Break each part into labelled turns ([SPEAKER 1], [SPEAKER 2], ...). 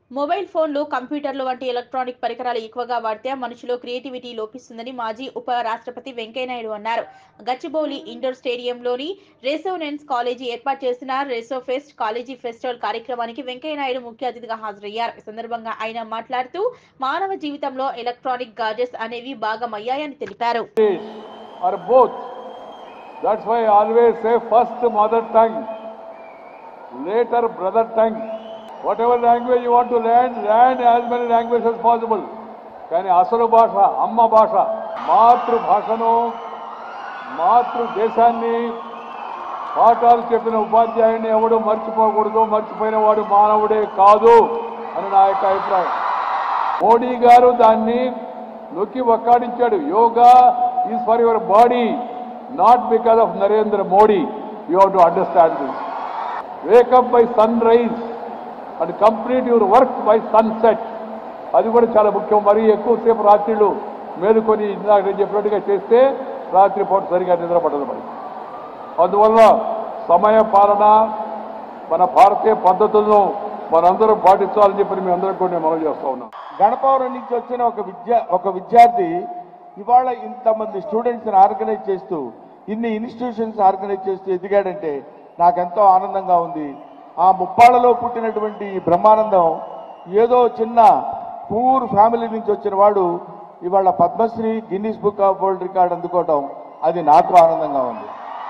[SPEAKER 1] Mobile ఫోన్లు కంప్యూటర్లు వంటి ఎలక్ట్రానిక్ పరికరాలు ఎక్కువగా వాడితే మనుషులో క్రియేటివిటీ లోపిస్తుందని మాజీ ఉప రాష్ట్రపతి వెంకయ్యనాయుడు అన్నారు గచ్చిబౌలి ఇండోర్ స్టేడియంలోని రెసోనెన్స్ కాలేజీ ఏర్పాటు చేసిన రెసో ఫెస్ట్ కాలేజీ ఫెస్టివల్ కార్యక్రమానికి వెంకయ్యనాయుడు ముఖ్య అతిథిగా హాజరయ్యారు ఈ సందర్భంగా ఆయన మాట్లాడుతూ మానవ జీవితంలో ఎలక్ట్రానిక్ గాజెట్స్ అనేవి భాగమయ్యాయని తెలిపారు
[SPEAKER 2] or both. That's why I always say first mother tongue, later brother tongue. Whatever language you want to learn, learn as many languages as possible. కానీ అసలు భాష అమ్మ భాష మాతృభాషను మాతృ దేశాన్ని పాఠాలు చెప్పిన ఉపాధ్యాయుడిని ఎవడు మర్చిపోకూడదు మర్చిపోయిన వాడు మానవుడే కాదు అని నా యొక్క అభిప్రాయం మోడీ గారు దాన్ని నొక్కి ఒక్కాడించాడు yoga is for your body not because of Narendra Modi you have to understand this wake up by sunrise and complete your work by sunset అది కూడా చాలా ముఖ్యం మరి ఎక్కువసేపు రాత్రిళ్ళు మేలుకొని ఇందాక నేను చెప్పినట్టుగా చేస్తే రాత్రి పూట సరిగా నిద్ర పడదు మరి అందువల్ల సమయ పాలన మన భారతీయ పద్ధతులను మనందరం పాటించాలని చెప్పి మీ అందరం కూడా నేను మనం చేస్తా ఉన్నాం
[SPEAKER 3] గణపవరం నుంచి వచ్చిన ఒక విద్యా ఒక విద్యార్థి ఇవాళ ఇంతమంది స్టూడెంట్స్ని ఆర్గనైజ్ చేస్తూ ఇన్ని ఇన్స్టిట్యూషన్స్ ఆర్గనైజ్ చేస్తూ ఎదిగాడంటే నాకెంతో ఆనందంగా ఉంది ఆ ముప్పాళ్ళలో పుట్టినటువంటి ఈ బ్రహ్మానందం ఏదో చిన్న పూర్ ఫ్యామిలీ నుంచి వచ్చిన వాడు ఇవాళ Padmashri Guinness book of world record అందుకోవటం అది నాకు ఆనందంగా ఉంది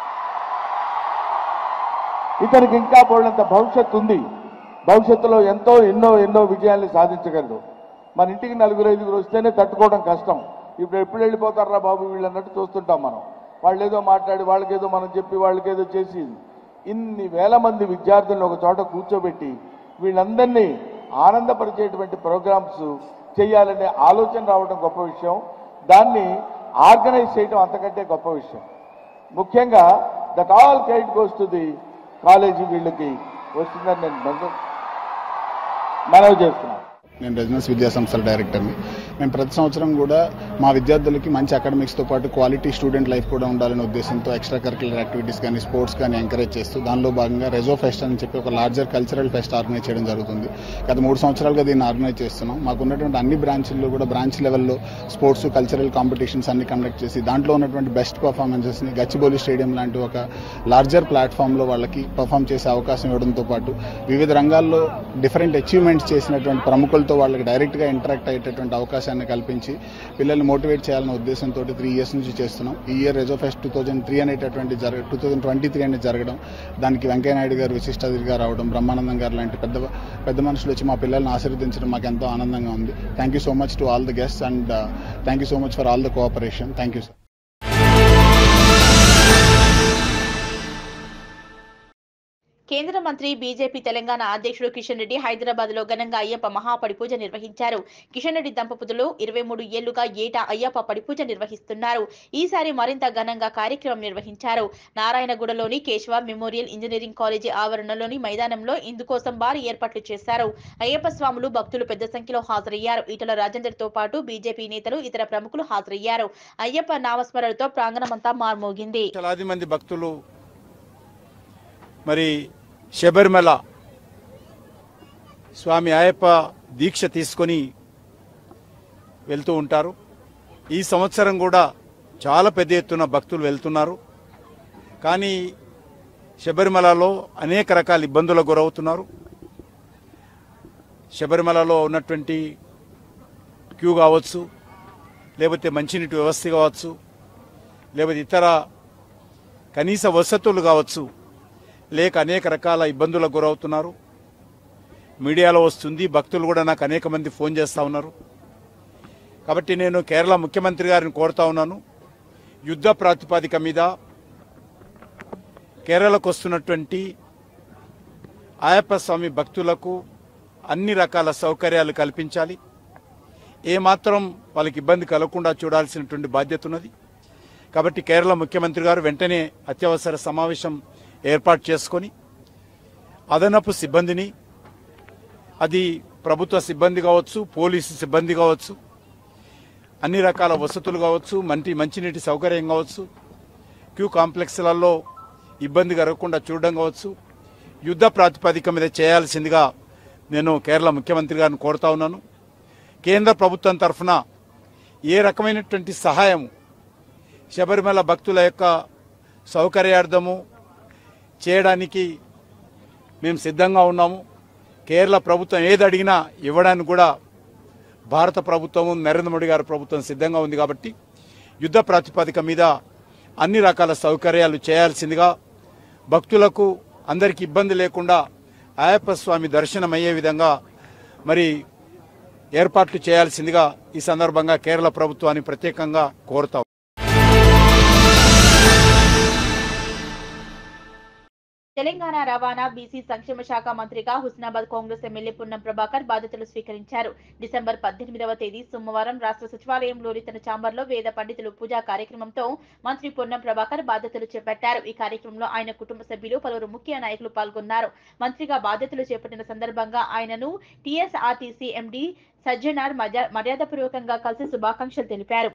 [SPEAKER 3] ఇతనికి ఇంకా పోలంత భవిష్యత్తు ఉంది భవిష్యత్తులో ఎంతో ఎన్నో ఎన్నో విజయాల్ని సాధించగలరు మన ఇంటికి నలుగురు ఐదుగురు వస్తేనే తట్టుకోవడం కష్టం ఇప్పుడు ఎప్పుడు వెళ్ళిపోతారా బాబు వీళ్ళు అన్నట్టు చూస్తుంటాం మనం వాళ్ళు ఏదో మాట్లాడి వాళ్ళకేదో మనం చెప్పి వాళ్ళకేదో చేసి ఇన్ని వేల మంది విద్యార్థులను ఒక చోట కూర్చోబెట్టి వీళ్ళందరినీ ఆనందపరిచేటువంటి ప్రోగ్రామ్స్ చేయాలనే ఆలోచన రావడం గొప్ప విషయం దాన్ని ఆర్గనైజ్ చేయడం అంతకంటే గొప్ప విషయం ముఖ్యంగా that all credit goes to the college వీళ్ళకి వస్తుందని నేను మనవి- మనవి చేస్తున్నాను
[SPEAKER 4] నేను రెసిడెన్స్ విద్యా సంస్థల డైరెక్టర్ని మేము ప్రతి సంవత్సరం కూడా మా విద్యార్థులకి మంచి అకాడమిక్స్తో పాటు క్వాలిటీ స్టూడెంట్ లైఫ్ కూడా ఉండాలనే ఉద్దేశంతో ఎక్స్ట్రా కరికులర్ యాక్టివిటీస్ కానీ స్పోర్ట్స్ కానీ ఎంకరేజ్ చేస్తూ దానిలో భాగంగా రెజో ఫెస్ట్ అని చెప్పి ఒక లార్జర్ కల్చరల్ ఫెస్ట్ ఆర్గనైజ్ చేయడం జరుగుతుంది గత మూడు సంవత్సరాలుగా దీన్ని ఆర్గనైజ్ చేస్తున్నాం మాకు ఉన్నటువంటి అన్ని బ్రాంచ్ల్లో కూడా బ్రాంచ్ లెవెల్లో స్పోర్ట్స్ కల్చరల్ కాంపిటీషన్స్ అన్ని కండక్ట్ చేసి దాంట్లో ఉన్నటువంటి బెస్ట్ పర్ఫార్మెన్సెస్ని గచ్చిబౌలి స్టేడియం లాంటి ఒక లార్జర్ ప్లాట్ఫామ్లో వాళ్ళకి పర్ఫామ్ చేసే అవకాశం ఇవ్వడంతో పాటు వివిధ రంగాల్లో డిఫరెంట్ అచీవ్మెంట్స్ చేసినటువంటి ప్రముఖులతో వాళ్ళకి డైరెక్ట్గా ఇంటరాక్ట్ అయ్యేటటువంటి అవకాశాన్ని కల్పించి పిల్లల్ని మోటివేట్ చేయాలనే ఉద్దేశంతో త్రీ ఇయర్స్ నుంచి చేస్తున్నాం ఈ year Reso fest two thousand three అనేటటువంటి జరగ టూ థౌజండ్ ట్వంటీ త్రీ అనేది జరగడం దానికి వెంకయ్యనాయుడు గారు విశిష్ట అతిథిగా రావడం బ్రహ్మానందం గారు లాంటి పెద్ద పెద్ద మనుషులు వచ్చి మా పిల్లల్ని ఆశీర్వదించడం మాకు ఎంతో ఆనందంగా ఉంది thank you so much to all the guest and thank you so much for all the cooperation thank you sir
[SPEAKER 1] కేంద్ర మంత్రి బీజేపీ తెలంగాణ అధ్యక్షుడు కిషన్ రెడ్డి హైదరాబాద్ లో ఘనంగా అయ్యప్ప మహాపడి పూజ నిర్వహించారు కిషన్ రెడ్డి దంపతులు ఇరవై మూడు ఏళ్లుగా ఏటా అయ్యప్ప పడి పూజ నిర్వహిస్తున్నారు ఈసారి మరింత ఘనంగా కార్యక్రమం నిర్వహించారు నారాయణగూడలోని కేశవ మెమోరియల్ ఇంజనీరింగ్ కాలేజీ ఆవరణలోని మైదానంలో ఇందుకోసం భారీ ఏర్పాట్లు చేశారు అయ్యప్ప స్వాములు భక్తులు పెద్ద సంఖ్యలో హాజరయ్యారు ఈటల రాజేందర్ తో పాటు బీజేపీ నేతలు ఇతర ప్రముఖులు హాజరయ్యారు అయ్యప్ప నామస్మరణతో ప్రాంగణమంతా మార్మోగింది
[SPEAKER 5] లక్షలాది మంది భక్తులు మరి శబరిమల స్వామి అయ్యప్ప దీక్ష తీసుకొని వెళ్తూ ఉంటారు ఈ సంవత్సరం కూడా చాలా పెద్ద ఎత్తున భక్తులు వెళ్తున్నారు కానీ శబరిమలలో అనేక రకాల ఇబ్బందులకు గురవుతున్నారు శబరిమలలో ఉన్నటువంటి క్యూ కావచ్చు లేకపోతే మంచినీటి వ్యవస్థ కావచ్చు లేకపోతే ఇతర కనీస వసతులు కావచ్చు లేక అనేక రకాల ఇబ్బందులకు గురవుతున్నారు మీడియాలో వస్తుంది భక్తులు కూడా నాకు అనేక మంది ఫోన్ చేస్తూ ఉన్నారు కాబట్టి నేను కేరళ ముఖ్యమంత్రి గారిని కోరుతా ఉన్నాను యుద్ధ ప్రాతిపదిక మీద కేరళకు వస్తున్నటువంటి అయ్యప్ప స్వామి భక్తులకు అన్ని రకాల సౌకర్యాలు కల్పించాలి ఏమాత్రం వాళ్ళకి ఇబ్బంది కలగకుండా చూడాల్సినటువంటి బాధ్యత ఉన్నది కాబట్టి కేరళ ముఖ్యమంత్రి గారు వెంటనే అత్యవసర సమావేశం ఏర్పాటు చేసుకొని అదనపు సిబ్బందిని అది ప్రభుత్వ సిబ్బంది కావచ్చు పోలీసు సిబ్బంది కావచ్చు అన్ని రకాల వసతులు కావచ్చు మంచి మంచినీటి సౌకర్యం కావచ్చు క్యూ కాంప్లెక్స్లలో ఇబ్బంది కలగకుండా చూడడం కావచ్చు యుద్ధ ప్రాతిపదిక మీద చేయాల్సిందిగా నేను కేరళ ముఖ్యమంత్రి గారిని కోరుతా ఉన్నాను కేంద్ర ప్రభుత్వం తరఫున ఏ రకమైనటువంటి సహాయం శబరిమల భక్తుల యొక్క సౌకర్యార్థము చేయడానికి మేము సిద్ధంగా ఉన్నాము కేరళ ప్రభుత్వం ఏది అడిగినా ఇవ్వడానికి కూడా భారత ప్రభుత్వము నరేంద్ర మోడీ గారి ప్రభుత్వం సిద్ధంగా ఉంది కాబట్టి యుద్ధ ప్రాతిపదిక మీద అన్ని రకాల సౌకర్యాలు చేయాల్సిందిగా భక్తులకు అందరికీ ఇబ్బంది లేకుండా అయ్యప్ప స్వామి దర్శనం అయ్యే విధంగా మరి ఏర్పాట్లు చేయాల్సిందిగా ఈ సందర్భంగా కేరళ ప్రభుత్వాన్ని ప్రత్యేకంగా కోరుతాం
[SPEAKER 1] తెలంగాణ రవాణా బీసీ సంక్షేమ శాఖ మంత్రిగా హుస్నాబాద్ కాంగ్రెస్ ఎమ్మెల్యే పున్నం ప్రభాకర్ బాధ్యతలు స్వీకరించారు డిసెంబర్ పద్దెనిమిదవ తేదీ సోమవారం రాష్ట్ర సచివాలయంలోని తన ఛాంబర్లో వేద పండితులు పూజా కార్యక్రమంతో మంత్రి పొన్నం ప్రభాకర్ బాధ్యతలు చేపట్టారు ఈ కార్యక్రమంలో ఆయన కుటుంబ సభ్యులు పలువురు ముఖ్య నాయకులు పాల్గొన్నారు మంత్రిగా బాధ్యతలు చేపట్టిన సందర్భంగా ఆయనను టీఎస్ఆర్టీసీ ఎండీ సజ్జనార్ మర్యా- మర్యాదపూర్వకంగా కలిసి శుభాకాంక్షలు తెలిపారు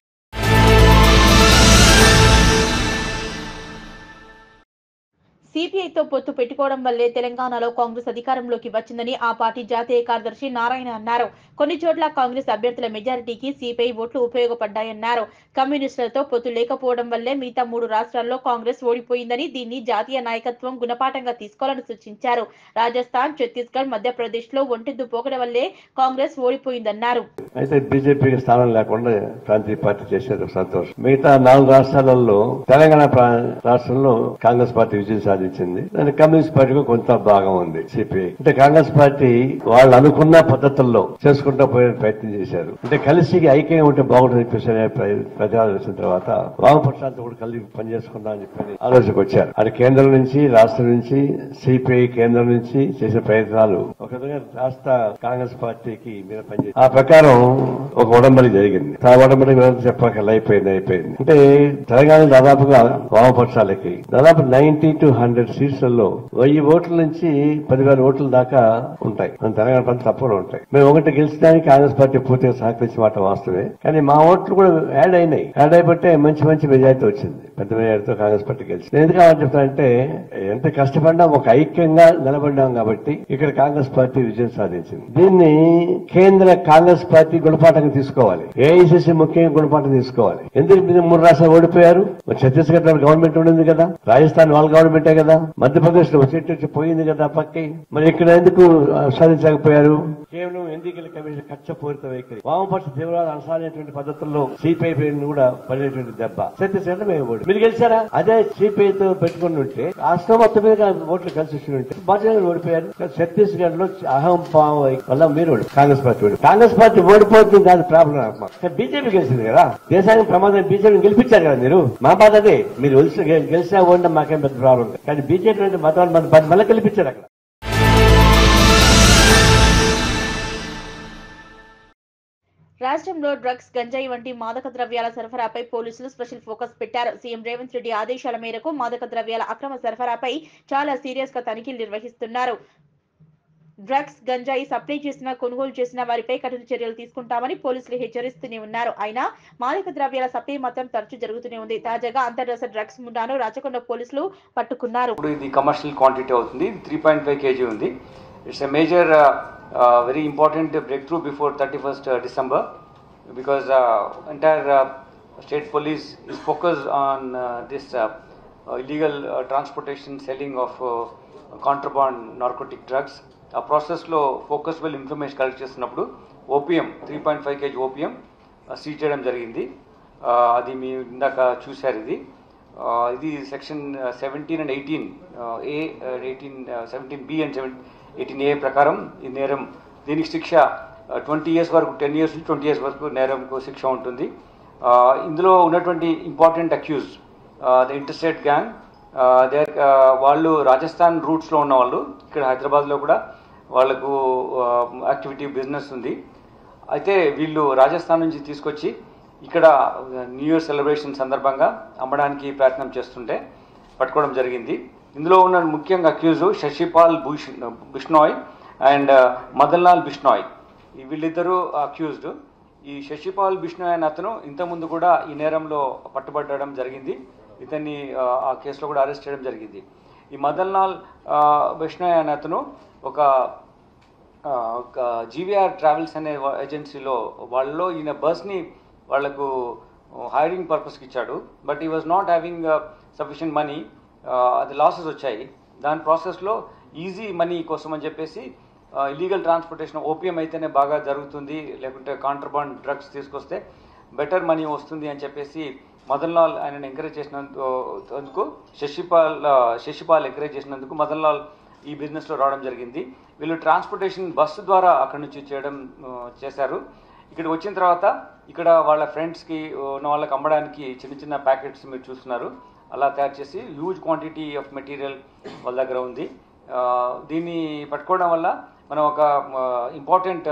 [SPEAKER 1] సిపిఐతో పొత్తు పెట్టుకోవడం వల్లే తెలంగాణలో కాంగ్రెస్ అధికారంలోకి వచ్చిందని ఆ పార్టీ జాతీయ కార్యదర్శి నారాయణ అన్నారు కొన్ని చోట్ల కాంగ్రెస్ అభ్యర్థుల మెజారిటీకి సిపిఐ ఓట్లు ఉపయోగపడ్డాయన్నారు కమ్యూనిస్టులతో పొత్తు లేకపోవడం వల్లే మిగతా మూడు రాష్ట్రాల్లో కాంగ్రెస్ ఓడిపోయిందని దీన్ని జాతీయ నాయకత్వం గుణపాఠంగా తీసుకోవాలని సూచించారు రాజస్థాన్ ఛత్తీస్గఢ్ మధ్యప్రదేశ్ లో ఒంటెద్దు పోకడ వల్లే కాంగ్రెస్ ఓడిపోయిందన్నారు
[SPEAKER 6] అయితే బీజేపీకి స్థానం లేకుండా ప్రాంతీయ పార్టీ చేశారు సంతోషం మిగతా నాలుగు రాష్ట్రాలలో తెలంగాణ ప్రా- రాష్ట్రంలో కాంగ్రెస్ పార్టీ విజయం సాధించింది దాని కమ్యూనిస్ట్ పార్టీకి కొంత భాగం ఉంది సిపిఐ అంటే కాంగ్రెస్ పార్టీ వాళ్ళు అనుకున్న పద్ధతుల్లో చేసుకుంటూ పోయే ప్రయత్నం చేశారు అంటే కలిసి ఐక్యంగా ఉంటే బాగుంటుంది చెప్పేసి అనే ప్ర- ప్రచారం చేసిన తర్వాత వామపక్షాలతో కూడా కలిసి పనిచేసుకుందాం అని చెప్పి ఆలోచనకు వచ్చారు అది కేంద్రం నుంచి రాష్ట్రం నుంచి సిపిఐ కేంద్రం నుంచి చేసిన ప్రయత్నాలు ఒక విధంగా రాష్ట్ర కాంగ్రెస్ పార్టీకి మీద పనిచేసి ఆ ప్రకారం ఒక ఉడంబడి జరిగింది ఆ ఉడంబడి చెప్పక అయిపోయింది అయిపోయింది అంటే తెలంగాణ దాదాపుగా వామపక్షాలకి దాదాపు నైన్టీ టు హండ్రెడ్ సీట్స్లలో వెయ్యి ఓట్ల నుంచి పదివేల ఓట్ల దాకా ఉంటాయి మన తెలంగాణ ప్రాంతం తప్పకుండా ఉంటాయి మేము ఒకటి గెలిచడానికి కాంగ్రెస్ పార్టీ పూర్తిగా సహకరించిన మాట వాస్తవే కానీ మా ఓట్లు కూడా యాడ్ అయినాయి యాడ్ అయిపోతే మంచి మంచి మెజార్టీ వచ్చింది పెద్ద మెజార్టీతో కాంగ్రెస్ పార్టీ గెలిచింది నేను ఎందుకు అలా చెప్తానంటే ఎంత కష్టపడినా ఒక ఐక్యంగా నిలబడ్డాం కాబట్టి ఇక్కడ కాంగ్రెస్ పార్టీ విజయం సాధించింది దీన్ని కేంద్ర కాంగ్రెస్ పార్టీ గుణపాఠంగా తీసుకోవాలి ఏఐసిసి ముఖ్యంగా గుణపాఠం తీసుకోవాలి ఎందుకు మీరు మూడు రాష్ట్రాలు ఓడిపోయారు మరి ఛత్తీస్గఢ్ లో గవర్నమెంట్ ఉండింది కదా రాజస్థాన్ వాళ్ళ గవర్నమెంటే కదా మధ్యప్రదేశ్ లో వచ్చేటి వచ్చి పోయింది కదా పక్కి మరి ఇక్కడ ఎందుకు ఆ, సాధించకపోయారు కేవలం ఎన్నికల కమిషన్ కచ్చపూరిత వైఖరి వామపక్ష తీవ్రవాద అనసానేటువంటి పద్ధతుల్లో సిపిఐ కూడా పడినటువంటి దెబ్బ ఛత్తీస్గఢ్ మేము ఓడి మీరు గెలిచారా అదే సిపిఐ తో పెట్టుకుని ఉంటే రాష్ట్రం మొత్తం మీద ఓట్లు కలిసి వచ్చి ఉంటే భాజపా ఓడిపోయారు కానీ ఛత్తీస్గఢ్ లో అహం పావం వల్ల మీరు ఓడి కాంగ్రెస్ పార్టీ ఓడి కాంగ్రెస్ పార్టీ ఓడిపోతుంది దాని ప్రాబ్లం బీజేపీ గెలిచింది కదా దేశానికి ప్రమాదం బీజేపీ గెలిపించారు కదా మీరు మా బాధ అదే మీరు గెలిచి గెలిచినా ఓడినా మాకేం పెద్ద ప్రాబ్లం లేదు. కానీ బీజేపీ అంటే మతాలు మళ్ళీ గెలిపించారు అక్కడ
[SPEAKER 1] రాష్ట్రంలో డ్రగ్స్ గంజాయి వంటి మాదక ద్రవ్యాల సరఫరాపై పోలీసులు స్పెషల్ ఫోకస్ పెట్టారు సీఎం రేవంత్ రెడ్డి ఆదేశాల మేరకు మాదక ద్రవ్యాల అక్రమ సరఫరాపై చాలా సీరియస్ గా తనిఖీలు నిర్వహిస్తున్నారు డ్రగ్స్ గంజాయి సప్లై చేసిన కొనుగోలు చేసిన వారిపై కఠిన చర్యలు తీసుకుంటామని పోలీసులు హెచ్చరిస్తూనే ఉన్నారు అయినా మాదక ద్రవ్యాల సప్లై మాత్రం తరచూ జరుగుతూనే ఉంది తాజాగా అంతర్రాష్ట్ర డ్రగ్స్ ముఠాను రాచకొండ పోలీసులు పట్టుకున్నారు
[SPEAKER 7] ఇప్పుడు ఇది కమర్షియల్ క్వాంటిటీ అవుతుంది త్రీ పాయింట్ ఫైవ్ కేజీ ఉంది it's a major very important breakthrough before thirty first December because entire state police is focus on this illegal transportation selling of contraband narcotic drugs ఆ ప్రాసెస్లో focus well information collect చేస్తున్నప్పుడు OPM three point five KG OPM seize చేయడం జరిగింది Uh, అది మీ ఇందాక చూశారు ఇది Uh, ఇది section seventeen and eighteen A eighteen seventeen B and seven eighteen A ప్రకారం ఈ నేరం దీనికి శిక్ష ట్వంటీ ఇయర్స్ వరకు టెన్ ఇయర్స్ నుంచి ట్వంటీ ఇయర్స్ వరకు నేరంకు శిక్ష ఉంటుంది Uh, ఇందులో ఉన్నటువంటి important accused the interstate gang they వాళ్ళు రాజస్థాన్ రూట్స్లో ఉన్న వాళ్ళు ఇక్కడ హైదరాబాద్లో కూడా వాళ్ళకు యాక్టివిటీ బిజినెస్ ఉంది అయితే వీళ్ళు రాజస్థాన్ నుంచి తీసుకొచ్చి ఇక్కడ న్యూ ఇయర్ సెలబ్రేషన్ సందర్భంగా అమ్మడానికి ప్రయత్నం చేస్తుంటే పట్టుకోవడం జరిగింది ఇందులో ఉన్న ముఖ్యంగా అక్యూజ్ శశిపాల్ భూష్ బిష్నాయ్ అండ్ మదన్లాల్ బిష్నాయ్ ఈ వీళ్ళిద్దరూ అక్యూజ్డ్ ఈ శశిపాల్ బిష్నాయ్ అనే అతను ఇంతకుముందు కూడా ఈ నేరంలో పట్టుబడడం జరిగింది ఇతన్ని ఆ, ఆ కేసులో కూడా అరెస్ట్ చేయడం జరిగింది ఈ మదన్లాల్ బిష్నాయ్ అనే అతను ఒక జీవీఆర్ ట్రావెల్స్ అనే వా- ఏజెన్సీలో వాళ్ళలో ఈయన బస్ని వాళ్లకు హైరింగ్ పర్పస్కి ఇచ్చాడు బట్ ఈ was not having sufficient money అది లాసెస్ వచ్చాయి దాని ప్రాసెస్లో ఈజీ మనీ కోసం అని చెప్పేసి ఇలీగల్ ట్రాన్స్పోర్టేషన్ ఓపీఎం అయితేనే బాగా జరుగుతుంది లేకుంటే కాంట్రబాండ్ డ్రగ్స్ తీసుకొస్తే బెటర్ మనీ వస్తుంది అని చెప్పేసి మదన్ లాల్ ఆయనను ఎంకరేజ్ చేసినందుకు శశిపాల్ ఆ, శశిపాల్ ఎంకరేజ్ చేసినందుకు మదన్ లాల్ ఈ బిజినెస్లో రావడం జరిగింది వీళ్ళు ట్రాన్స్పోర్టేషన్ బస్సు ద్వారా అక్కడి నుంచి చేయడం ఆ, చేశారు ఇక్కడికి వచ్చిన తర్వాత ఇక్కడ వాళ్ళ ఫ్రెండ్స్కి ఉన్న వాళ్ళకి అమ్మడానికి చిన్న చిన్న ప్యాకెట్స్ మీరు చూస్తున్నారు అలా తయారు చేసి హ్యూజ్ క్వాంటిటీ ఆఫ్ మెటీరియల్ వాళ్ళ దగ్గర ఉంది ఆ, దీన్ని పట్టుకోవడం వల్ల మనం ఒక ఇంపార్టెంట్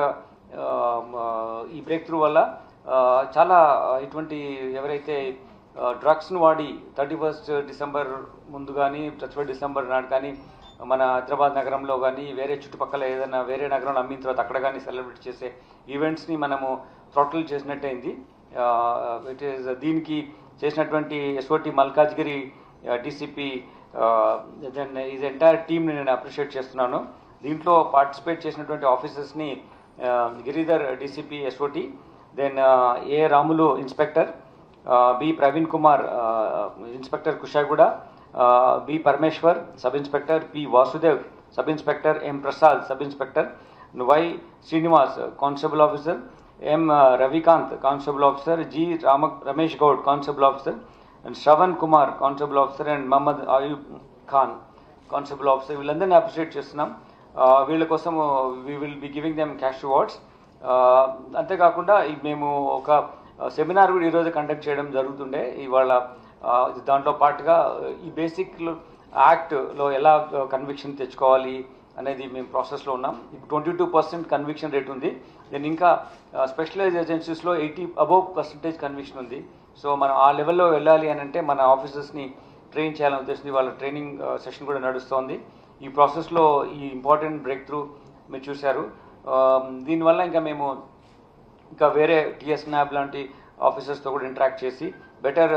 [SPEAKER 7] ఈ బ్రేక్ త్రూ వల్ల ఆ, చాలా ఇటువంటి ఎవరైతే డ్రగ్స్ను వాడి థర్టీ ఫస్ట్ డిసెంబర్ ముందు కానీ థర్టీ ఫస్ట్ డిసెంబర్ నాడు కానీ మన హైదరాబాద్ నగరంలో కానీ వేరే చుట్టుపక్కల ఏదైనా వేరే నగరంలో అమ్మిన తర్వాత అక్కడ కానీ సెలబ్రేట్ చేసే ఈవెంట్స్ని మనము థ్రాటిల్ చేసినట్టయింది ఇట్ ఈస్ దీనికి చేసినటువంటి SOT Malkajgiri DCP then is entire టీమ్ని నేను అప్రిషియేట్ చేస్తున్నాను దీంట్లో పార్టిసిపేట్ చేసినటువంటి ఆఫీసర్స్ని Giridhar DCP SOT then A Ramulu inspector B Praveen Kumar inspector Kushaguda B Parameshwar sub inspector P Vasudev sub inspector M Prasad sub inspector Y Srinivas constable officer M Ravikanth constable officer G Rama Ramesh Goud constable officer and Shravan Kumar constable officer and Mohammed Ayub Khan constable officer వీళ్ళందరినీ appreciate చేస్తున్నాం ఆ, వీళ్ళ కోసం we will be giving them cash rewards అంతేకాకుండా ఈ మేము ఒక seminar కూడా ఈరోజు కండక్ట్ చేయడం జరుగుతుండే ఇవాళ ఆ, దాంట్లో పాటుగా ఈ బేసిక్ యాక్ట్లో ఎలా కన్విక్షన్ తెచ్చుకోవాలి అనేది మేము ప్రాసెస్లో ఉన్నాం ఇప్పుడు twenty two percent conviction rate ఉంది దెన్ ఇంకా స్పెషలైజ్ ఏజెన్సీస్లో ఎయిటీ అబోవ్ పర్సెంటేజ్ కన్విక్షన్ ఉంది సో మనం ఆ లెవెల్లో వెళ్ళాలి అని అంటే మన ఆఫీసర్స్ని ట్రైన్ చేయాలని ఉద్దేశించి వాళ్ళ ట్రైనింగ్ సెషన్ కూడా నడుస్తోంది ఈ ప్రాసెస్లో ఈ ఇంపార్టెంట్ బ్రేక్ త్రూ మీరు చూశారు ఆ, దీనివల్ల ఇంకా మేము ఇంకా వేరే టిఎస్ న్యాబ్ లాంటి ఆఫీసర్స్తో కూడా ఇంటరాక్ట్ చేసి బెటర్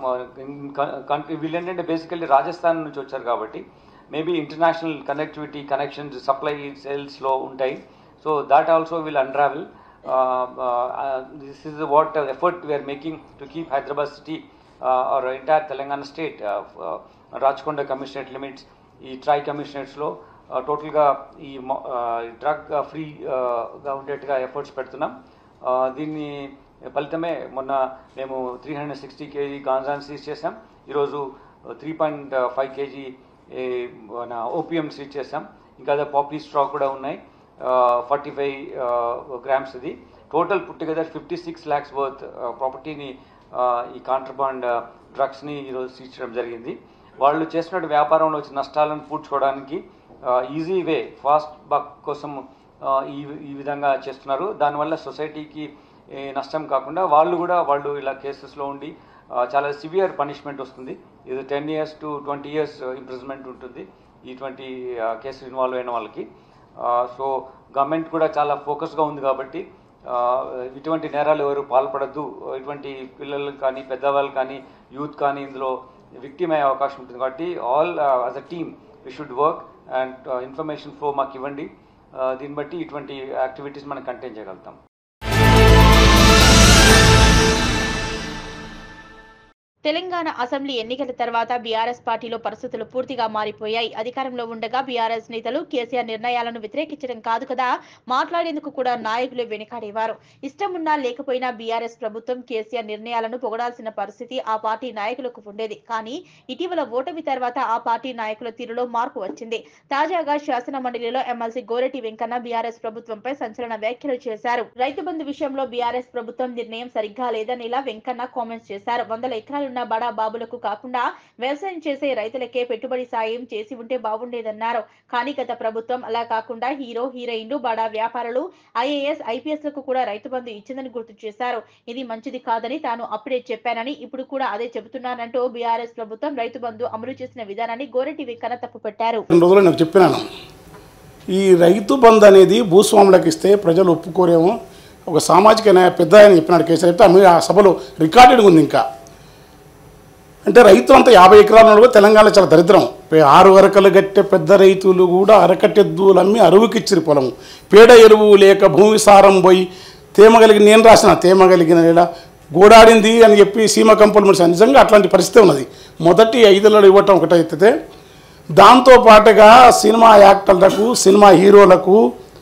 [SPEAKER 7] వీళ్ళు ఏంటంటే బేసికల్లీ రాజస్థాన్ నుంచి వచ్చారు కాబట్టి maybe international connectivity connections supply సేల్స్లో ఉంటాయి so that also will unravel this is what effort we are making to keep Hyderabad city or entire Telangana state Rachakonda commissionerate limits ఈ ట్రై కమిషనరేట్స్లో టోటల్గా ఈ డ్రగ్ ఫ్రీగా ఉండేట్టుగా ఎఫర్ట్స్ పెడుతున్నాం ఆ, దీన్ని ఫలితమే మొన్న మేము త్రీ హండ్రెడ్ సిక్స్టీ కేజీ గాంజాన్ సీజ్ చేసాం ఈరోజు త్రీ పాయింట్ ఫైవ్ కేజీ మన ఓపీఎం సీజ్ చేసాం ఇంకా అదే పాపీ స్టాక్ కూడా ఉన్నాయి ఫార్టీ ఫైవ్ గ్రామ్స్ ఇది total put together fifty six lakhs worth ప్రాపర్టీని ఈ కాంట్రబాండ్ డ్రగ్స్ని ఈరోజు సీజ్ చేయడం జరిగింది వాళ్ళు చేసినట్టు వ్యాపారంలో వచ్చిన నష్టాలను పూడ్చుకోవడానికి ఈజీ వే ఫాస్ట్ బక్ కోసం ఆ, ఈ ఈ విధంగా చేస్తున్నారు దానివల్ల సొసైటీకి ఏ, నష్టం కాకుండా వాళ్ళు కూడా వాళ్ళు ఇలా కేసెస్లో ఉండి ఆ, చాలా సివియర్ పనిష్మెంట్ వస్తుంది ఇది ten years to twenty years imprisonment ఉంటుంది ఇటువంటి కేసులు ఇన్వాల్వ్ అయిన వాళ్ళకి సో గవర్నమెంట్ కూడా చాలా ఫోకస్గా ఉంది కాబట్టి ఆ, ఇటువంటి నేరాలు ఎవరు పాల్పడద్దు ఇటువంటి పిల్లలు కానీ పెద్దవాళ్ళు కానీ యూత్ కానీ ఇందులో విక్టిమ్ అయ్యే అవకాశం ఉంటుంది కాబట్టి all as a team we should work and information flow మాకు ఇవ్వండి ఆ, దీన్ని బట్టి ఇటువంటి యాక్టివిటీస్ మనం కంటైన్ చేయగలుగుతాం
[SPEAKER 1] తెలంగాణ అసెంబ్లీ ఎన్నికల తర్వాత బీఆర్ఎస్ పార్టీలో పరిస్థితులు పూర్తిగా మారిపోయాయి అధికారంలో ఉండగా బీఆర్ఎస్ నేతలు కేసీఆర్ నిర్ణయాలను వ్యతిరేకించడం కాదు కదా మాట్లాడేందుకు కూడా నాయకులు వెనుకాడేవారు ఇష్టమున్నా లేకపోయినా బీఆర్ఎస్ ప్రభుత్వం కేసీఆర్ నిర్ణయాలను పొగడాల్సిన పరిస్థితి ఆ పార్టీ నాయకులకు ఉండేది కానీ ఇటీవల ఓటమి తర్వాత ఆ పార్టీ నాయకుల తీరులో మార్పు వచ్చింది తాజాగా శాసన మండలిలో ఎమ్మెల్సీ గోరెటి వెంకన్న బీఆర్ఎస్ ప్రభుత్వంపై సంచలన వ్యాఖ్యలు చేశారు రైతు బంధు విషయంలో బీఆర్ఎస్ ప్రభుత్వం నిర్ణయం సరిగ్గా లేదని ఇలా వెంకన్న కామెంట్స్ చేశారు వందల ఎకరాలున్న బడా బాబులకు కాకుండా వ్యవసాయం చేసే రైతులకే పెట్టుబడి సాయం చేసి ఉంటే బాగుండేదన్నారు కానీ గత ప్రభుత్వం అలా కాకుండా హీరో హీరోయిన్లు బడా వ్యాపారులు ఐఏఎస్ ఐపీఎస్ లకు కూడా రైతు బంధు ఇచ్చిందని గుర్తు చేశారు ఇది మంచిది కాదని తాను అప్పుడే చెప్పానని ఇప్పుడు కూడా అదే చెబుతున్నానంటూ బీఆర్ఎస్ ప్రభుత్వం రైతు బంధు అమలు చేసిన విధానాన్ని గోరెటి వెంకన్న తప్పుపెట్టారు
[SPEAKER 8] రెండు రోజులు నేను చెప్పినాను ఈ రైతు బంధు అనేది భూస్వాములకు ఇస్తే ప్రజలు ఒప్పుకోరేమో ఒక సామాజిక న్యాయ పెద్ద ఆయన చెప్పినాడు కేసీఆర్ చెప్తే ఆ మీ- ఆ సభలో రికార్డెడ్ ఉంది ఇంకా అంటే రైతు అంతా యాభై ఎకరాల వాళ్ళు కూడా తెలంగాణ చాలా దరిద్రం పే- ఆరు అరకలు గట్టె పెద్ద రైతులు కూడా అరకట్టెద్దులు అమ్మి అరువుకిచ్చిరి పొలం పేడ ఎరువు లేక భూమి సారం పోయి తేమ కలిగి నేను రాసిన తేమ కలిగిన నెల గోడాడింది అని చెప్పి సీమ కంపలు మనిషి నిజంగా అట్లాంటి పరిస్థితి ఉన్నది మొదటి ఐదులలో ఇవ్వటం ఒకటైతే దాంతో పాటుగా సినిమా యాక్టర్లకు సినిమా హీరోలకు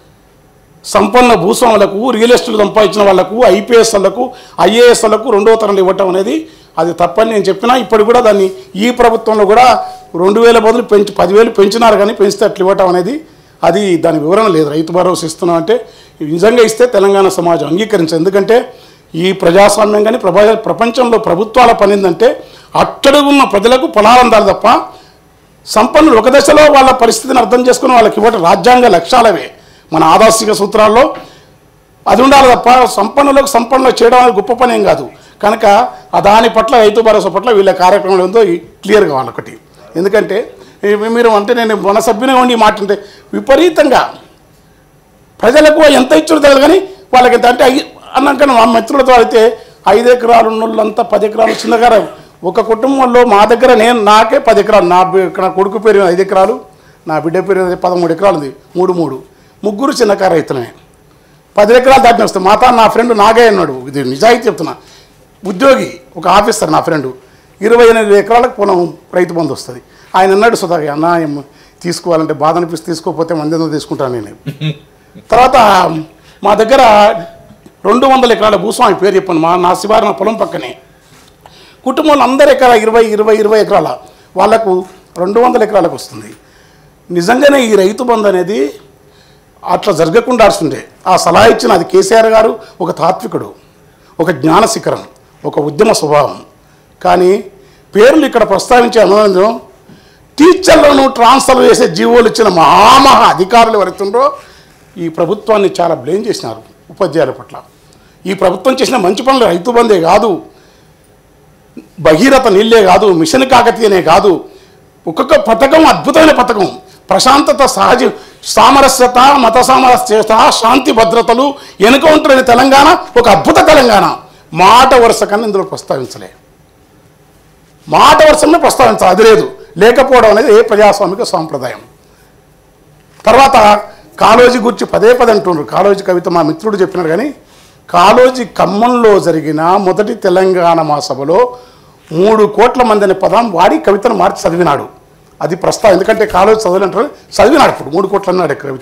[SPEAKER 8] సంపన్న భూస్వాములకు రియల్ ఎస్టేట్ సంపాదించిన వాళ్ళకు ఐపీఎస్ వాళ్ళకు ఐఏఎస్ వాళ్ళకు రెండో తరంలో ఇవ్వటం అనేది అది తప్పని నేను చెప్పినా ఇప్పుడు కూడా దాన్ని ఈ ప్రభుత్వంలో కూడా రెండు వేల బదులు పెంచి పదివేలు పెంచినారు కానీ పెంచితే అట్లా ఇవ్వటం అనేది అది దాని వివరణ లేదు రైతు భరోసా ఇస్తున్నాం అంటే నిజంగా ఇస్తే తెలంగాణ సమాజం అంగీకరించదు ఎందుకంటే ఈ ప్రజాస్వామ్యం కానీ ప్రభా ప్రపంచంలో ప్రభుత్వాల పని ఏంటంటే అట్టడుగున్న ప్రజలకు పొలాలు అందాలి తప్ప సంపన్నులు ఒక దశలో వాళ్ళ పరిస్థితిని అర్థం చేసుకుని వాళ్ళకి ఇవ్వటం రాజ్యాంగ లక్ష్యాలవే మన ఆదర్శిక సూత్రాల్లో అది ఉండాలి తప్ప సంపన్నులకు సంపన్నులు చేయడం అనేది గొప్ప పని ఏం కాదు కనుక ఆ దాని పట్ల రైతు భరోసా పట్ల వీళ్ళ కార్యక్రమం ఏందో క్లియర్ కావాలి ఒకటి ఎందుకంటే ఈ- మీరు అంటే నేను మన సభ్యునిగా ఉండి ఈ మాట అంటే విపరీతంగా ప్రజలకు ఎంత ఇచ్చారో తెలియదు కానీ వాళ్ళకి ఎంత అంటే ఐ- అన్నాక మా మిత్రులతో అయితే ఐదు ఎకరాలు ఉన్న వాళ్ళంతా పది ఎకరాలు చిన్నగా ఒక కుటుంబంలో మా దగ్గర నేను నాకే పది ఎకరాలు నా బి- నా కొడుకు పేరు ఐదు ఎకరాలు నా బిడ్డ పేరు పదమూడు ఎకరాలు ఉంది మూడు మూడు ముగ్గురు చిన్నకారు రైతులమే పది ఎకరాలు దాటిన వస్తాయి మాతా నా ఫ్రెండ్ నాగే అన్నాడు ఇది నిజాయితీ చెప్తున్నా ఉద్యోగి ఒక ఆఫీసర్ నా ఫ్రెండ్ ఇరవై ఎనిమిది ఎకరాలకు పొలం రైతు బంధు వస్తుంది ఆయన అన్నాడు సుధాగా అన్న ఏం తీసుకోవాలంటే బాధ అనిపిస్తే తీసుకోకపోతే మంది ఎందుకు తీసుకుంటాను నేను తర్వాత మా దగ్గర రెండు వందల ఎకరాల భూస్వామి పేరు చెప్పాను మా నా శివారు నా పొలం పక్కనే కుటుంబంలో అందరు ఎకరా ఇరవై ఇరవై ఇరవై ఎకరాల వాళ్ళకు రెండు వందల ఎకరాలకు వస్తుంది నిజంగానే ఈ రైతు బంధు అనేది అట్లా జరగకుండా ఆడుతుండే ఆ సలహా ఇచ్చిన అది కేసీఆర్ గారు ఒక తాత్వికుడు ఒక జ్ఞాన శిఖరం ఒక ఉద్యమ స్వభావం కానీ పేర్లు ఇక్కడ ప్రస్తావించే అనుబంధం టీచర్లను ట్రాన్స్ఫర్ చేసే జీవోలు ఇచ్చిన మహామహా అధికారులు ఎవరైతుండ్రో ఈ ప్రభుత్వాన్ని చాలా బ్లేమ్ చేసినారు ఉపాధ్యాయుల పట్ల ఈ ప్రభుత్వం చేసిన మంచి పనులు రైతు బందే కాదు భగీరథ నీళ్ళే కాదు మిషన్ కాకతీయనే కాదు ఒక్కొక్క పథకం అద్భుతమైన పథకం ప్రశాంతత సహజ సామరస్యత మత సామరస్యత శాంతి భద్రతలు ఎన్కౌంటర్ తెలంగాణ ఒక అద్భుత తెలంగాణ మాట వరుస కన్నా ఇందులో ప్రస్తావించలే మాట వరుసనే ప్రస్తావించాలి అది లేదు లేకపోవడం అనేది ఏ ప్రజాస్వామిక సాంప్రదాయం తర్వాత కాలోజీ గురించి పదే పదే అంటున్నారు కాలోజీ కవిత మా మిత్రుడు చెప్పినారు కానీ కాలోజీ ఖమ్మంలో జరిగిన మొదటి తెలంగాణ మహాసభలో మూడు కోట్ల మంది అనే పదం వాడి కవితను మార్చి చదివినాడు అది ప్రస్తావం ఎందుకంటే కాలోజీ చదివినంటారు చదివినాడు ఇప్పుడు మూడు కోట్లు అన్నాడు కవిత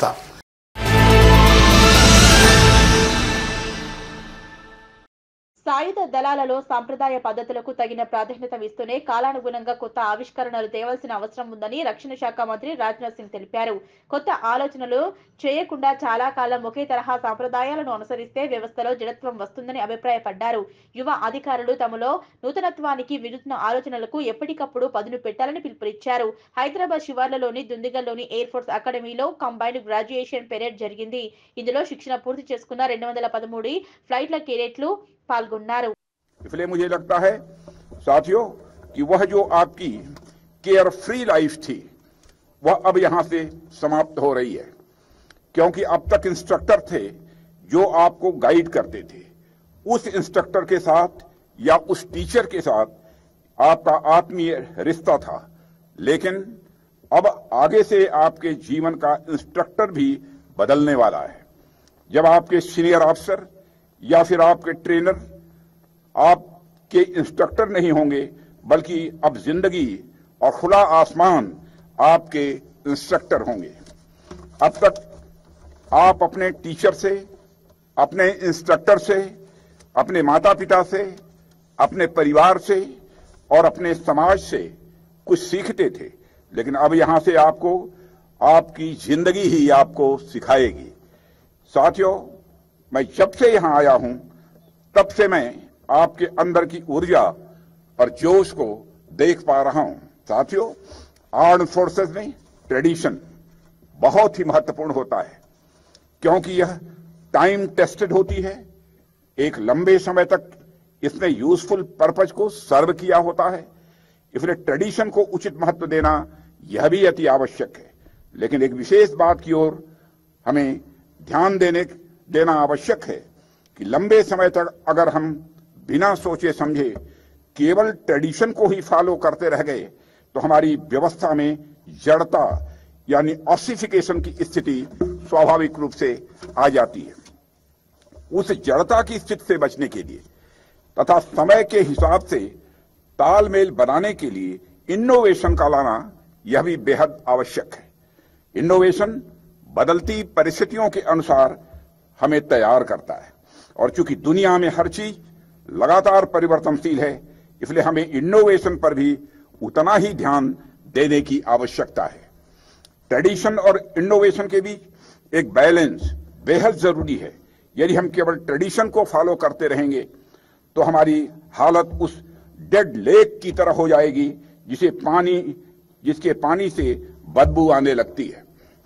[SPEAKER 1] సాయుధ దళాలలో సాంప్రదాయ పద్ధతులకు తగిన ప్రాధాన్యత ఇస్తూనే కాలానుగుణంగా కొత్త ఆవిష్కరణలు తేవాల్సిన అవసరం ఉందని రక్షణ శాఖ మంత్రి రాజ్నాథ్ సింగ్ తెలిపారు కొత్త ఆలోచనలు చేయకుండా చాలా కాలం ఒకే తరహా సాంప్రదాయాలను అనుసరిస్తే వ్యవస్థలో జడత్వం వస్తుందని అభిప్రాయపడ్డారు యువ అధికారులు తమలో నూతనత్వానికి వినూత్న ఆలోచనలకు ఎప్పటికప్పుడు పదును పెట్టాలని పిలుపునిచ్చారు హైదరాబాద్ శివార్లలోని దుందిగల్లోని ఎయిర్ ఫోర్స్ అకాడమీలో కంబైన్డ్ గ్రాడ్యుయేషన్ పెరేడ్ జరిగింది ఇందులో శిక్షణ పూర్తి చేసుకున్న రెండు వందల పదమూడు ఫ్లైట్ల కేడెట్లు పాల్గొన్నారు
[SPEAKER 9] इसलिए मुझे लगता है साथियों कि वह जो आपकी केयर फ्री लाइफ थी वह अब यहां से समाप्त हो रही है क्योंकि अब तक इंस्ट्रक्टर थे जो आपको गाइड करते थे उस इंस्ट्रक्टर के साथ या उस टीचर के साथ आपका आत्मीय रिश्ता था लेकिन अब आगे से आपके जीवन का इंस्ट्रक्टर भी बदलने वाला है जब आपके सीनियर ऑफिसर या फिर आपके ट्रेनर आपके इंस्ट्रक्टर नहीं होंगे बल्कि अब जिंदगी और खुला आसमान आपके इंस्ट्रक्टर होंगे अब तक आप अपने टीचर से अपने इंस्ट्रक्टर से अपने माता पिता से अपने परिवार से और अपने समाज से कुछ सीखते थे लेकिन अब यहां से आपको आपकी जिंदगी ही आपको सिखाएगी साथियों मैं जब से यहां आया हूं तब से मैं आपके अंदर की ऊर्जा और जोश को देख पा रहा हूं साथियों आर्म फोर्सेस में ट्रेडिशन बहुत ही महत्वपूर्ण होता है क्योंकि यह टाइम टेस्टेड होती है एक लंबे समय तक इसने यूजफुल पर्पज को सर्व किया होता है इसलिए ट्रेडिशन को उचित महत्व देना यह भी अति आवश्यक है लेकिन एक विशेष बात की ओर हमें ध्यान देने देना आवश्यक है कि लंबे समय तक अगर हम बिना सोचे समझे केवल ट्रेडिशन को ही फॉलो करते रह गए तो हमारी व्यवस्था में जड़ता यानी ऑसिफिकेशन की स्थिति स्वाभाविक रूप से आ जाती है उस जड़ता की स्थिति से बचने के लिए तथा समय के हिसाब से तालमेल बनाने के लिए इनोवेशन का लाना यह भी बेहद आवश्यक है इनोवेशन बदलती परिस्थितियों के अनुसार हमें तैयार करता है और चूंकि दुनिया में हर चीज लगातार परिवर्तनशील है इसलिए हमें इनोवेशन पर भी उतना ही ध्यान देने की आवश्यकता है ट्रेडिशन और इनोवेशन के बीच एक बैलेंस बेहद जरूरी है यदि हम केवल ट्रेडिशन को फॉलो करते रहेंगे तो हमारी हालत उस डेड लेक की तरह हो जाएगी जिसे पानी जिसके पानी से बदबू आने लगती है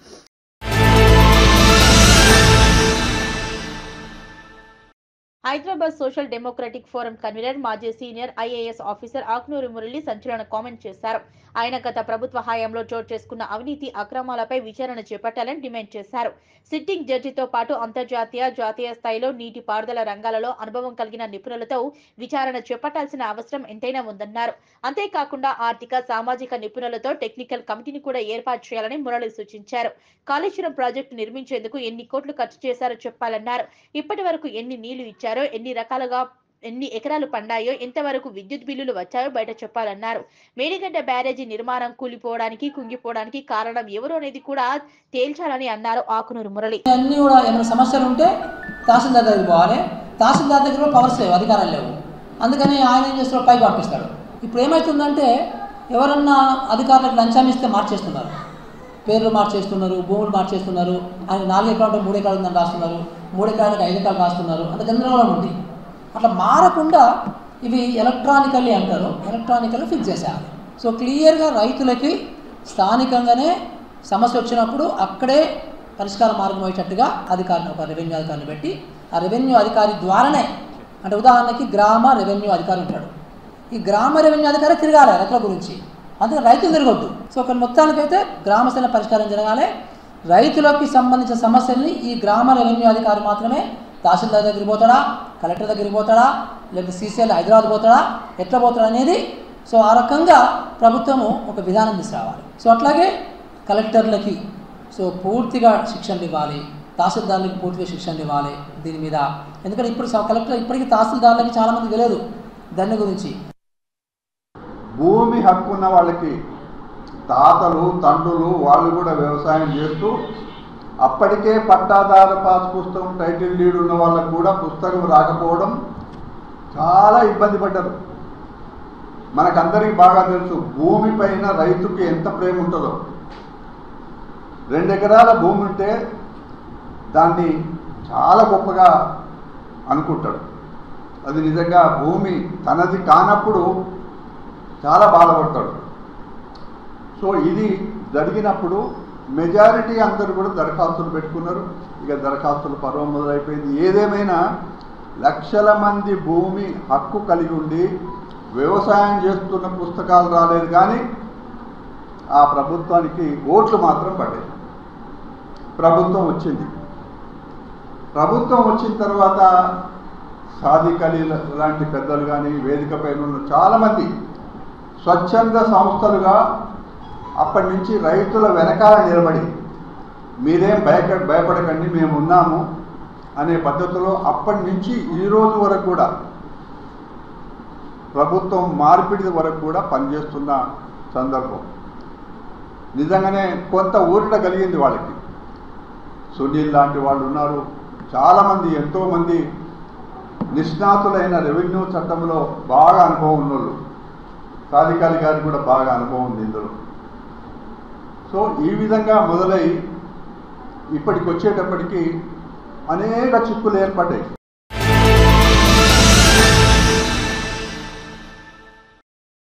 [SPEAKER 1] Hyderabad social democratic forum convener మాజీ senior IAS officer Akunuri Murali సంచలన కామెంట్ చేశారు ఆయన గత ప్రభుత్వ హయాంలో చోటు చేసుకున్న అవినీతి అక్రమాలపై విచారణ చేపట్టాలని డిమాండ్ చేశారు సిట్టింగ్ జడ్జితో పాటు అంతర్జాతీయ జాతీయ స్థాయిలో నీటి పారుదల రంగాలలో అనుభవం కలిగిన నిపుణులతో విచారణ చేపట్టాల్సిన అవసరం ఎంతైనా ఉందన్నారు అంతేకాకుండా ఆర్థిక సామాజిక నిపుణులతో టెక్నికల్ కమిటీని కూడా ఏర్పాటు చేయాలని మురళి సూచించారు కాళేశ్వరం ప్రాజెక్టు నిర్మించేందుకు ఎన్ని కోట్లు ఖర్చు చేశారో చెప్పాలన్నారు ఇప్పటి వరకు ఎన్ని నీళ్లు ఇచ్చారో ఎన్ని రకాలుగా ఎన్ని ఎకరాలు పండాయో ఎంతవరకు విద్యుత్ బిల్లులు వచ్చాయో బయట చెప్పాలన్నారు మేడిగడ్డ బ్యారేజీ నిర్మాణం కూలిపోవడానికి కుంగిపోవడానికి కారణం ఎవరు అనేది కూడా తేల్చాలని అన్నారు ఆకునూరు మురళి
[SPEAKER 10] అన్నీ కూడా ఏమైనా సమస్యలు ఉంటే తహసీల్దార్ దగ్గరికి పోవాలి తహసీల్దార్ దగ్గర కూడా పవర్స్ లేవు అధికారాలు లేవు అందుకని ఆయన ఏం చేస్తాడు పైకి పంపిస్తాడు ఇప్పుడు ఏమవుతుందంటే ఎవరన్నా అధికారులకు లంచం ఇస్తే మార్చేస్తున్నారు పేర్లు మార్చేస్తున్నారు భూములు మార్చేస్తున్నారు ఆయన నాలుగు ఎకరాలు ఉంటే మూడు ఎకరాలు ఉందని రాస్తున్నారు మూడు ఎకరాలకు ఐదు ఎకరాలు రాస్తున్నారు అంత గందరగోళం ఉంది అట్లా మారకుండా ఇవి ఎలక్ట్రానికల్లీ అంటారు ఎలక్ట్రానికల్లీ ఫిక్స్ చేసేయాలి సో క్లియర్గా రైతులకి స్థానికంగానే సమస్య వచ్చినప్పుడు అక్కడే పరిష్కార మార్గం అయ్యేటట్టుగా అధికారిని ఒక రెవెన్యూ అధికారిని పెట్టి ఆ రెవెన్యూ అధికారి ద్వారానే అంటే ఉదాహరణకి గ్రామ రెవెన్యూ అధికారి ఉంటాడు ఈ గ్రామ రెవెన్యూ అధికారి తిరగాలి రైతుల గురించి అందుకని రైతులు తిరగొద్దు సో ఒక మొత్తానికైతే గ్రామ స్థాయి పరిష్కారం జరగాలి రైతులకి సంబంధించిన సమస్యల్ని ఈ గ్రామ రెవెన్యూ అధికారి మాత్రమే తహసీల్దార్ దగ్గరికి పోతాడా కలెక్టర్ దగ్గరికి పోతాడా లేకపోతే సీసీఎల్ హైదరాబాద్ పోతాడా ఎట్లా పోతాడా అనేది సో ఆ రకంగా ప్రభుత్వము ఒక విధానం తీసుకురావాలి సో అట్లాగే కలెక్టర్లకి సో పూర్తిగా శిక్షణలు ఇవ్వాలి తహసీల్దార్లకి పూర్తిగా శిక్షణలు ఇవ్వాలి దీని మీద ఎందుకంటే ఇప్పుడు స- కలెక్టర్ ఇప్పటికీ తహసీల్దార్లకి చాలామంది తెలియదు దాని గురించి
[SPEAKER 11] భూమి హక్కు ఉన్న వాళ్ళకి తాతలు తండ్రులు వాళ్ళు కూడా వ్యవసాయం చేస్తూ అప్పటికే పట్టాదారు పాస్ పుస్తకం టైటిల్ లీడ్ ఉన్న వాళ్ళకు కూడా పుస్తకం రాకపోవడం చాలా ఇబ్బంది పడ్డారు మనకందరికీ బాగా తెలుసు భూమి పైన రైతుకి ఎంత ప్రేమ ఉంటుందో రెండు ఎకరాల భూమి ఉంటే దాన్ని చాలా గొప్పగా అనుకుంటాడు అది నిజంగా భూమి తనది కానప్పుడు చాలా బాధపడతాడు సో ఇది జరిగినప్పుడు మెజారిటీ అందరూ కూడా దరఖాస్తులు పెట్టుకున్నారు ఇక దరఖాస్తుల పర్వం మొదలైపోయింది ఏదేమైనా లక్షల మంది భూమి హక్కు కలిగి ఉండి వ్యవసాయం చేస్తున్న పుస్తకాలు రాలేదు కానీ ఆ ప్రభుత్వానికి ఓట్లు మాత్రం పడ్డాయి ప్రభుత్వం వచ్చింది ప్రభుత్వం వచ్చిన తర్వాత సాదిక్ అలీ లాంటి పెద్దలు కానీ వేదిక పైన ఉన్న చాలామంది స్వచ్ఛంద సంస్థలుగా అప్పటి నుంచి రైతుల వెనకాల నిలబడి మీరేం భయక భయపడకండి మేము ఉన్నాము అనే పద్ధతిలో అప్పటి నుంచి ఈ రోజు వరకు కూడా ప్రభుత్వం మార్పిడి వరకు కూడా పనిచేస్తున్న సందర్భం నిజంగానే కొంత ఊరట కలిగింది వాళ్ళకి సునీల్ లాంటి వాళ్ళు ఉన్నారు చాలామంది ఎంతోమంది నిష్ణాతులైన రెవెన్యూ చట్టంలో బాగా అనుభవం ఉన్నోళ్ళు సాధికారి గారికి కూడా బాగా అనుభవం ఉంది ఇందులో సో ఈ విధంగా మొదలై ఇప్పటికి వచ్చేటప్పటికి అనేక చిక్కులు ఏర్పడ్డాయి